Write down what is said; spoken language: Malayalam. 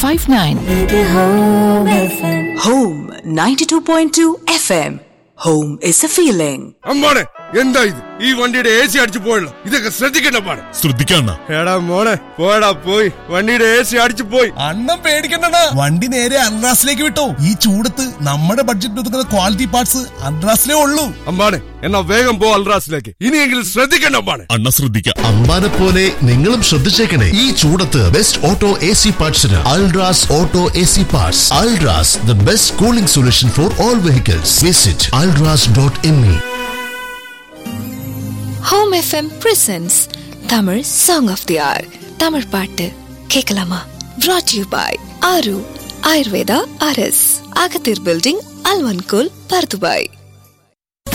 59. Home 92.2 FM. Home is a feeling. അമ്മാണെ എന്താ ഇത് ഈ വണ്ടിയുടെ എ സി അടിച്ചു പോയല്ലോ ഇതൊക്കെ ശ്രദ്ധിക്കണ്ട പാടെ ശ്രദ്ധിക്കണ്ട എടാ മോളെ പോടാ പോയി വണ്ടിയുടെ എ സി അടിച്ചു പോയി അണ്ണം പേടിക്കണ്ടടാ വണ്ടി നേരെ അൺറാസിലേക്ക് വിട്ടോ ഈ ചൂടത്ത് നമ്മുടെ ബഡ്ജറ്റ് ഒതുക്കുന്ന ക്വാളിറ്റി പാർട്സ് അൺറാസിലേ ഉള്ളൂ അമ്പാണെ എന്നാ വേഗം പോ അൽറാസിലേക്ക് ഇനിയെങ്കിലും ശ്രദ്ധിക്കണ്ട അമ്പാണെ അണ്ണ ശ്രദ്ധിക്കാം അമ്പാനെ പോലെ നിങ്ങളും ശ്രദ്ധിച്ചേക്കണേ ഈ ചൂടത്ത് ബെസ്റ്റ് ഓട്ടോ എ സി പാർട്സിന് Ultras auto A C parts Ultras the best cooling solution for all vehicles visit Ultras dot M E home FM presents Tamil song of the hour Tamil பாட்டு கேட்கலாமா brought யூ பாய் ஆரு ஆயுர்வேதா அரஸ் அகத்தீர் பில்டிங் அல்வன்கோல் பர்துபாய்